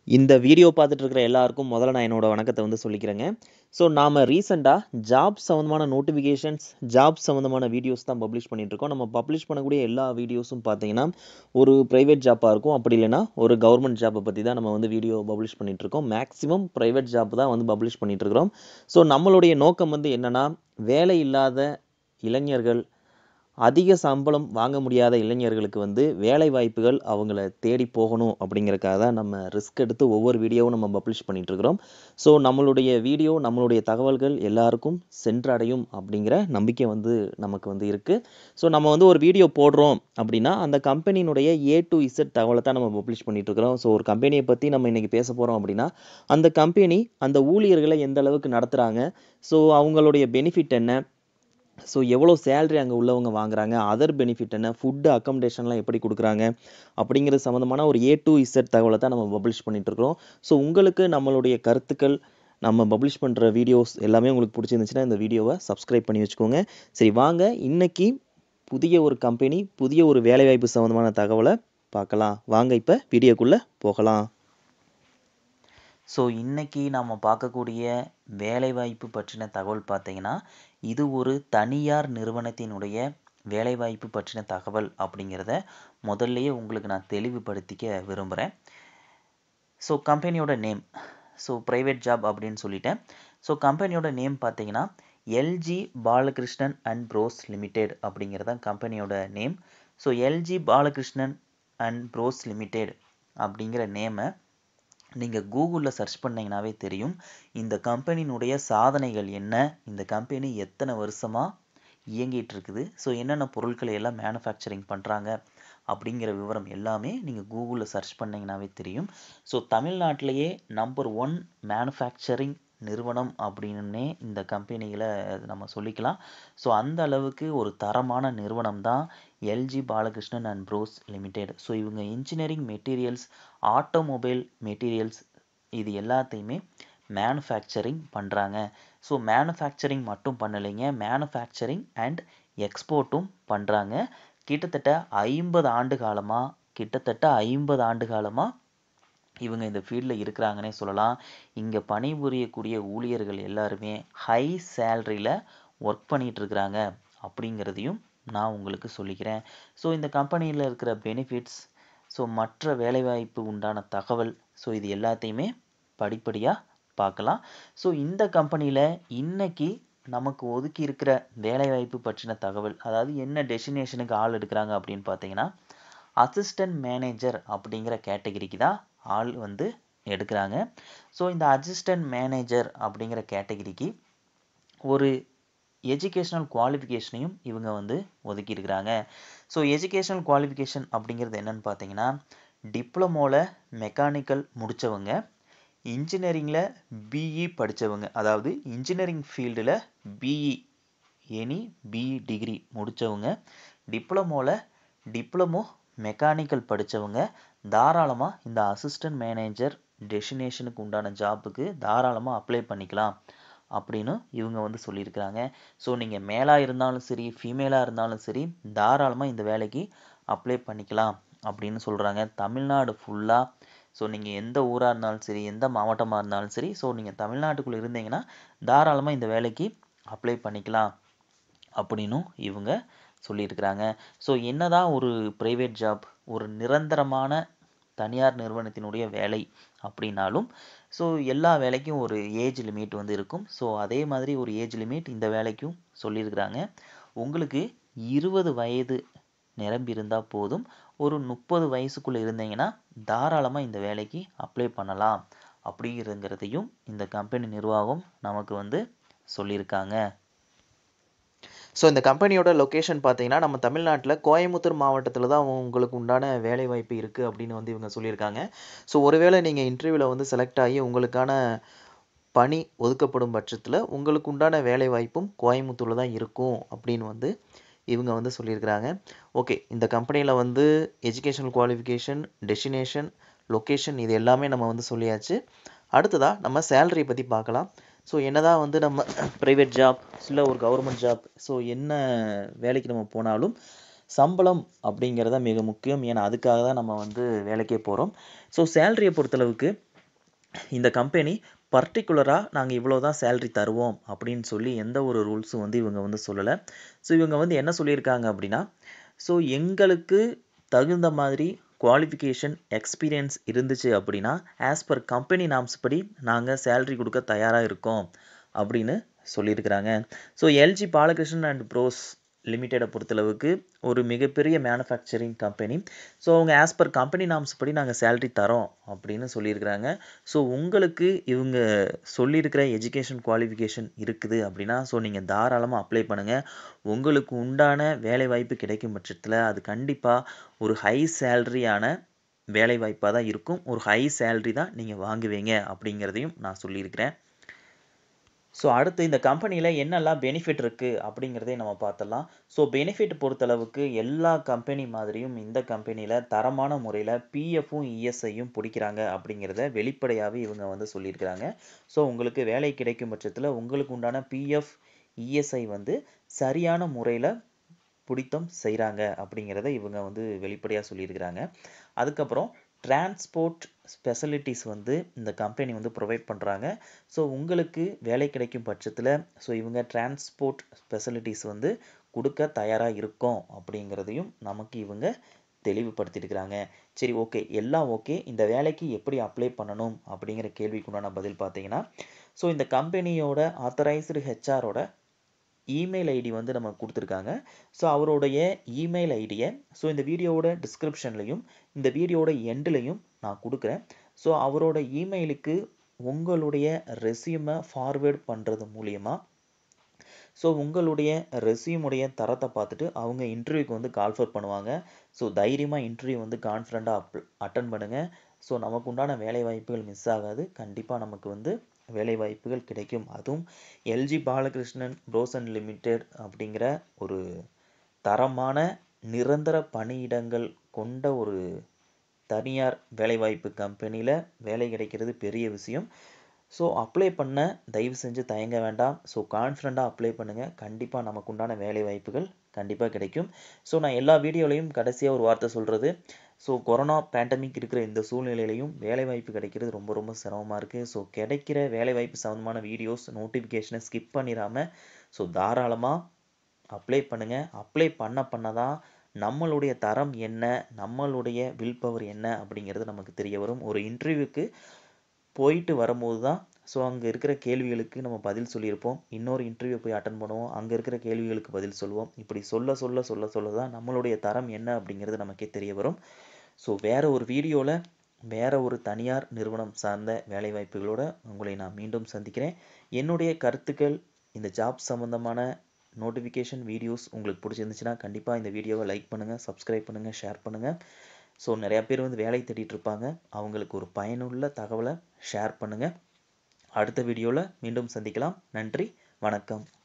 இந்த வீடியோ பார்த்துட்டு இருக்கிற எல்லாருக்கும் முதல்ல நான் என்னோட வணக்கத்தை வந்து சொல்லிக்கிறேங்க ஸோ நாம் ரீசெண்டாக ஜாப் சம்மந்தமான நோட்டிஃபிகேஷன்ஸ் ஜாப் சம்மந்தமான வீடியோஸ் தான் பப்ளிஷ் பண்ணிட்டு இருக்கோம் நம்ம பப்ளிஷ் பண்ணக்கூடிய எல்லா வீடியோஸும் பார்த்தீங்கன்னா ஒரு ப்ரைவேட் ஜாப்பாக இருக்கும் அப்படி இல்லைன்னா ஒரு கவர்மெண்ட் ஜாப்பை பற்றி தான் நம்ம வந்து வீடியோ பப்ளிஷ் பண்ணிட்டு இருக்கோம் மேக்ஸிமம் ப்ரைவேட் ஜாப் தான் வந்து பப்ளிஷ் பண்ணிட்டு இருக்கிறோம் ஸோ நம்மளுடைய நோக்கம் வந்து என்னன்னா வேலை இல்லாத இளைஞர்கள் அதிக சம்பளம் வாங்க முடியாத இளைஞர்களுக்கு வந்து வேலை வாய்ப்புகள் அவங்கள தேடி போகணும் அப்படிங்கறக்காக தான் நம்ம ரிஸ்க் எடுத்து ஒவ்வொரு வீடியோவும் நம்ம பப்ளிஷ் பண்ணிட்டு இருக்கிறோம் ஸோ நம்மளுடைய வீடியோ நம்மளுடைய தகவல்கள் எல்லாருக்கும் சென்றடையும் அப்படிங்கிற நம்பிக்கை வந்து நமக்கு வந்து இருக்குது ஸோ நம்ம வந்து ஒரு வீடியோ போடுறோம் அப்படின்னா அந்த கம்பெனியினுடைய ஏ டு இசட் தகவலை தான் நம்ம பப்ளிஷ் பண்ணிட்டு இருக்கிறோம் ஸோ ஒரு கம்பெனியை பற்றி நம்ம இன்னைக்கு பேச போகிறோம் அப்படின்னா அந்த கம்பெனி அந்த ஊழியர்களை எந்த அளவுக்கு நடத்துகிறாங்க ஸோ அவங்களுடைய பெனிஃபிட் என்ன ஸோ எவ்வளோ சேலரி அங்கே உள்ளவங்க வாங்குறாங்க அதர் பெனிஃபிட் என்ன ஃபுட்டு அக்கமடேஷன்லாம் எப்படி கொடுக்குறாங்க அப்படிங்கிறது சம்மந்தமான ஒரு ஏ டு இசட் தகவலை தான் நம்ம பப்ளிஷ் பண்ணிட்டு இருக்கிறோம் ஸோ உங்களுக்கு நம்மளுடைய கருத்துக்கள் நம்ம பப்ளிஷ் பண்ணுற வீடியோஸ் எல்லாமே உங்களுக்கு பிடிச்சிருந்துச்சுன்னா இந்த வீடியோவை சப்ஸ்கிரைப் பண்ணி வச்சுக்கோங்க சரி வாங்க இன்னைக்கு புதிய ஒரு கம்பெனி புதிய ஒரு வேலைவாய்ப்பு சம்மந்தமான தகவலை பார்க்கலாம் வாங்க இப்போ வீடியோக்குள்ளே போகலாம் ஸோ இன்னைக்கு நம்ம பார்க்கக்கூடிய வேலைவாய்ப்பு பற்றின தகவல் பார்த்தீங்கன்னா இது ஒரு தனியார் நிறுவனத்தினுடைய வேலைவாய்ப்பு பற்றின தகவல் அப்படிங்கிறத முதல்லயே உங்களுக்கு நான் தெளிவுபடுத்திக்க விரும்புகிறேன் ஸோ கம்பெனியோட நேம் ஸோ ப்ரைவேட் ஜாப் அப்படின்னு சொல்லிட்டேன் ஸோ கம்பெனியோட நேம் பார்த்தீங்கன்னா LG Balakrishnan and Bros limited அப்படிங்கிறது தான் கம்பெனியோட name so LG Balakrishnan and Bros limited அப்படிங்கிற நேமை நீங்கள் கூகுளில் சர்ச் பண்ணிங்கனாவே தெரியும் இந்த கம்பெனியினுடைய சாதனைகள் என்ன இந்த கம்பெனி எத்தனை வருஷமாக இயங்கிட்டு இருக்குது ஸோ என்னென்ன பொருட்களை எல்லாம் மேனுஃபேக்சரிங் பண்ணுறாங்க அப்படிங்கிற விவரம் எல்லாமே நீங்கள் கூகுளில் சர்ச் பண்ணிங்கனாவே தெரியும் ஸோ தமிழ்நாட்டிலேயே நம்பர் ஒன் மேனுஃபேக்சரிங் நிறுவனம் அப்படின்னே இந்த கம்பெனிகளை நம்ம சொல்லிக்கலாம் ஸோ அந்த அளவுக்கு ஒரு தரமான நிறுவனம் தான் LG Balakrishnan and Bros limited so இவங்க இன்ஜினியரிங் மெட்டீரியல்ஸ் ஆட்டோமொபைல் மெட்டீரியல்ஸ் இது எல்லாத்தையுமே மேனுஃபேக்சரிங் பண்ணுறாங்க ஸோ மேனுஃபேக்சரிங் மட்டும் பண்ணலைங்க மேனுஃபேக்சரிங் அண்ட் எக்ஸ்போர்ட்டும் பண்ணுறாங்க கிட்டத்தட்ட ஐம்பது ஆண்டு காலமாக கிட்டத்தட்ட ஐம்பது ஆண்டு காலமாக இவங்க இந்த ஃபீல்டில் இருக்கிறாங்கன்னே சொல்லலாம் இங்கே பணிபுரியக்கூடிய ஊழியர்கள் எல்லாருமே ஹை சேலரியில் ஒர்க் பண்ணிட்டு இருக்கிறாங்க அப்படிங்கிறதையும் நான் உங்களுக்கு சொல்லிக்கிறேன் ஸோ இந்த கம்பெனியில் இருக்கிற பெனிஃபிட்ஸ் ஸோ மற்ற வேலைவாய்ப்பு உண்டான தகவல் ஸோ இது எல்லாத்தையுமே படிப்படியாக பார்க்கலாம் ஸோ இந்த கம்பெனியில் இன்னைக்கு நமக்கு ஒதுக்கி இருக்கிற வேலைவாய்ப்பு பற்றின தகவல் அதாவது என்ன டெஸ்டினேஷனுக்கு ஆள் எடுக்கிறாங்க அப்படின்னு பார்த்தீங்கன்னா அசிஸ்டன்ட் மேனேஜர் அப்படிங்கிற கேட்டகரிக்கு தான் ஆள் வந்து எடுக்கிறாங்க ஸோ இந்த அசிஸ்டன்ட் மேனேஜர் அப்படிங்கிற கேட்டகரிக்கு ஒரு எஜுகேஷ்னல் குவாலிஃபிகேஷனையும் இவங்க வந்து ஒதுக்கி இருக்கிறாங்க ஸோ எஜுகேஷ்னல் குவாலிஃபிகேஷன் அப்படிங்கிறது என்னன்னு பார்த்தீங்கன்னா டிப்ளமோவில் மெக்கானிக்கல் முடித்தவங்க இன்ஜினியரிங்கில் பிஇ படித்தவங்க அதாவது இன்ஜினியரிங் ஃபீல்டில் பிஇ எனி பிஇ டிகிரி முடித்தவங்க டிப்ளமோவில் டிப்ளமோ மெக்கானிக்கல் படித்தவங்க தாராளமாக இந்த அசிஸ்டன்ட் மேனேஜர் டெஸ்டினேஷனுக்கு உண்டான ஜாப்புக்கு தாராளமாக அப்ளை பண்ணிக்கலாம் அப்படின்னு இவங்க வந்து சொல்லியிருக்கிறாங்க ஸோ நீங்கள் மேலாக இருந்தாலும் சரி ஃபீமேலாக இருந்தாலும் சரி தாராளமாக இந்த வேலைக்கு அப்ளை பண்ணிக்கலாம் அப்படின்னு சொல்கிறாங்க தமிழ்நாடு ஃபுல்லாக ஸோ நீங்கள் எந்த ஊராக இருந்தாலும் சரி எந்த மாவட்டமாக இருந்தாலும் சரி ஸோ நீங்கள் தமிழ்நாட்டுக்குள்ளே இருந்தீங்கன்னா தாராளமாக இந்த வேலைக்கு அப்ளை பண்ணிக்கலாம் அப்படின்னும் இவங்க சொல்லியிருக்கிறாங்க ஸோ என்னதான் ஒரு ப்ரைவேட் ஜாப் ஒரு நிரந்தரமான தனியார் நிறுவனத்தினுடைய வேலை அப்படின்னாலும் ஸோ எல்லா வேலைக்கும் ஒரு ஏஜ் லிமிட் வந்து இருக்கும் ஸோ அதே மாதிரி ஒரு ஏஜ் லிமிட் இந்த வேலைக்கும் சொல்லியிருக்கிறாங்க உங்களுக்கு இருபது வயது நிரம்பி இருந்தால் போதும் ஒரு முப்பது வயசுக்குள்ளே இருந்தீங்கன்னா தாராளமாக இந்த வேலைக்கு அப்ளை பண்ணலாம் அப்படிங்கிறதையும் இந்த கம்பெனி நிர்வாகம் நமக்கு வந்து சொல்லியிருக்காங்க ஸோ இந்த கம்பெனியோட லொக்கேஷன் பார்த்தீங்கன்னா நம்ம தமிழ்நாட்டில் கோயம்புத்தூர் மாவட்டத்தில் தான் உங்களுக்கு உண்டான வேலை வாய்ப்பு இருக்குது அப்படின்னு வந்து இவங்க சொல்லியிருக்காங்க ஸோ ஒருவேளை நீங்கள் இன்டர்வியூவில் வந்து செலக்ட் ஆகி உங்களுக்கான பணி ஒதுக்கப்படும் பட்சத்தில் உங்களுக்கு உண்டான வேலை வாய்ப்பும் கோயம்புத்தூரில் தான் இருக்கும் அப்படின்னு வந்து இவங்க வந்து சொல்லியிருக்கிறாங்க ஓகே இந்த கம்பெனியில் வந்து எஜுகேஷனல் குவாலிஃபிகேஷன் டெஸ்டினேஷன் லொக்கேஷன் இது எல்லாமே நம்ம வந்து சொல்லியாச்சு அடுத்ததாக நம்ம சேலரி பற்றி பார்க்கலாம் ஸோ என்னதான் வந்து நம்ம ப்ரைவேட் ஜாப் இல்லை ஒரு கவர்மெண்ட் ஜாப் ஸோ என்ன வேலைக்கு நம்ம போனாலும் சம்பளம் அப்படிங்கிறத மிக முக்கியம் ஏன்னா அதுக்காக தான் நம்ம வந்து வேலைக்கே போகிறோம் ஸோ சேலரியை பொறுத்தளவுக்கு இந்த கம்பெனி பர்டிகுலராக நாங்கள் இவ்வளோ தான் சேலரி தருவோம் அப்படின்னு சொல்லி எந்த ஒரு ரூல்ஸும் வந்து இவங்க வந்து சொல்லலை ஸோ இவங்க வந்து என்ன சொல்லியிருக்காங்க அப்படின்னா ஸோ எங்களுக்கு தகுந்த மாதிரி குவாலிஃபிகேஷன் எக்ஸ்பீரியன்ஸ் இருந்துச்சு அப்படின்னா ஆஸ் பர் கம்பெனி நாம்ஸ் படி நாங்கள் சேலரி கொடுக்க தயாராக இருக்கோம் அப்படின்னு சொல்லியிருக்கிறாங்க so LG Balakrishnan and bros லிமிட்டெடை பொறுத்தளவுக்கு ஒரு மிகப்பெரிய மேனுஃபேக்சரிங் கம்பெனி ஸோ அவங்க ஆஸ் பர் கம்பெனி நாம்ஸ் படி நாங்கள் சேலரி தரோம் அப்படின்னு சொல்லியிருக்கிறாங்க ஸோ உங்களுக்கு இவங்க சொல்லியிருக்கிற எஜுகேஷன் குவாலிஃபிகேஷன் இருக்குது அப்படின்னா ஸோ நீங்கள் தாராளமாக அப்ளை பண்ணுங்கள் உங்களுக்கு உண்டான வேலை வாய்ப்பு கிடைக்கும் பட்சத்தில் அது கண்டிப்பாக ஒரு ஹை சேலரியான வேலை வாய்ப்பாக தான் இருக்கும் ஒரு ஹை சேலரி தான் நீங்கள் வாங்குவீங்க அப்படிங்கிறதையும் நான் சொல்லியிருக்கிறேன் ஸோ அடுத்து இந்த கம்பெனியில் என்னெல்லாம் பெனிஃபிட் இருக்குது அப்படிங்கிறதையும் நம்ம பார்த்துடலாம் ஸோ பெனிஃபிட் பொறுத்தளவுக்கு எல்லா கம்பெனி மாதிரியும் இந்த கம்பெனியில் தரமான முறையில் பிஎஃப்பும் இஎஸ்ஐயும் பிடிக்கிறாங்க அப்படிங்கிறத வெளிப்படையாகவே இவங்க வந்து சொல்லியிருக்கிறாங்க ஸோ உங்களுக்கு வேலை கிடைக்கும் பட்சத்தில் உங்களுக்கு உண்டான பிஎஃப் இஎஸ்ஐ வந்து சரியான முறையில் பிடித்தம் செய்கிறாங்க அப்படிங்கிறத இவங்க வந்து வெளிப்படையாக சொல்லியிருக்கிறாங்க அதுக்கப்புறம் டிரான்ஸ்போர்ட் ஸ்பெசிலிட்டிஸ் வந்து இந்த கம்பெனி வந்து ப்ரொவைட் பண்ணுறாங்க ஸோ உங்களுக்கு வேலை கிடைக்கும் பட்சத்தில் ஸோ இவங்க டிரான்ஸ்போர்ட் ஸ்பெசிலிட்டிஸ் வந்து கொடுக்க தயாராக இருக்கோம் அப்படிங்கிறதையும் நமக்கு இவங்க தெளிவுபடுத்தியிருக்கிறாங்க சரி ஓகே எல்லாம் ஓகே இந்த வேலைக்கு எப்படி அப்ளை பண்ணணும் அப்படிங்கிற கேள்விக்குண்டான பதில் பார்த்தீங்கன்னா ஸோ இந்த கம்பெனியோட ஆத்தரைஸ்டு ஹெச்ஆரோட இமெயில் ஐடி வந்து நம்ம கொடுத்துருக்காங்க ஸோ அவருடைய இமெயில் ஐடியை ஸோ இந்த வீடியோவோட டிஸ்கிரிப்ஷன்லையும் இந்த வீடியோட எண்ட்லையும் நான் கொடுக்குறேன் ஸோ அவரோட இமெயிலுக்கு உங்களுடைய ரெசியூமை ஃபார்வேர்ட் பண்ணுறது மூலியமா ஸோ உங்களுடைய ரெசியூமுடைய தரத்தை பார்த்துட்டு அவங்க இன்டர்வியூக்கு வந்து கால்ஃபர் பண்ணுவாங்க ஸோ தைரியமாக இன்டர்வியூ வந்து கான்ஃபிடண்ட்டாக அப் அட்டன் பண்ணுங்கள் ஸோ நமக்கு உண்டான வேலை வாய்ப்புகள் மிஸ் ஆகாது கண்டிப்பாக நமக்கு வந்து வேலை வாய்ப்புகள் கிடைக்கும் அதுவும் எல்ஜி பாலகிருஷ்ணன் ப்ரோசன் லிமிடெட் அப்படிங்கிற ஒரு தரமான நிரந்தர பணியிடங்கள் கொண்ட ஒரு தனியார் வேலைவாய்ப்பு கம்பெனியில் வேலை கிடைக்கிறது பெரிய விஷயம் ஸோ அப்ளை பண்ண தயவு செஞ்சு தயங்க வேண்டாம் ஸோ கான்ஃபிடண்ட்டாக அப்ளை பண்ணுங்கள் கண்டிப்பாக நமக்கு உண்டான வேலை வாய்ப்புகள் கண்டிப்பாக கிடைக்கும் ஸோ நான் எல்லா வீடியோலையும் கடைசியாக ஒரு வார்த்தை சொல்கிறது ஸோ கொரோனா பேண்டமிக் இருக்கிற இந்த சூழ்நிலையிலையும் வேலைவாய்ப்பு கிடைக்கிறது ரொம்ப ரொம்ப சிரமமாக இருக்குது ஸோ கிடைக்கிற வேலைவாய்ப்பு சம்மந்தமான வீடியோஸ் நோட்டிஃபிகேஷனை ஸ்கிப் பண்ணிடாமல் ஸோ தாராளமாக அப்ளை பண்ணுங்கள் அப்ளை பண்ண பண்ண தான் நம்மளுடைய தரம் என்ன நம்மளுடைய வில் பவர் என்ன அப்படிங்கிறது நமக்கு தெரிய வரும் ஒரு இன்டர்வியூக்கு போயிட்டு வரும்போது தான் ஸோ அங்கே இருக்கிற கேள்விகளுக்கு நம்ம பதில் சொல்லியிருப்போம் இன்னொரு இன்டர்வியூ போய் அட்டன் பண்ணுவோம் அங்கே இருக்கிற கேள்விகளுக்கு பதில் சொல்லுவோம் இப்படி சொல்ல சொல்ல சொல்ல சொல்ல தான் நம்மளுடைய தரம் என்ன அப்படிங்கிறது நமக்கே தெரிய வரும் ஸோ வேற ஒரு வீடியோவில் வேற ஒரு தனியார் நிறுவனம் சார்ந்த வேலைவாய்ப்புகளோட உங்களை நான் மீண்டும் சந்திக்கிறேன் என்னுடைய கருத்துக்கள் இந்த ஜாப் சம்மந்தமான நோட்டிஃபிகேஷன் வீடியோஸ் உங்களுக்கு பிடிச்சிருந்துச்சுன்னா கண்டிப்பாக இந்த வீடியோவை லைக் பண்ணுங்கள் சப்ஸ்கிரைப் பண்ணுங்கள் ஷேர் பண்ணுங்கள் ஸோ நிறையா பேர் வந்து வேலை தேடிட்டு இருப்பாங்க அவங்களுக்கு ஒரு பயனுள்ள தகவலை ஷேர் பண்ணுங்கள் அடுத்த வீடியோவில் மீண்டும் சந்திக்கலாம் நன்றி வணக்கம்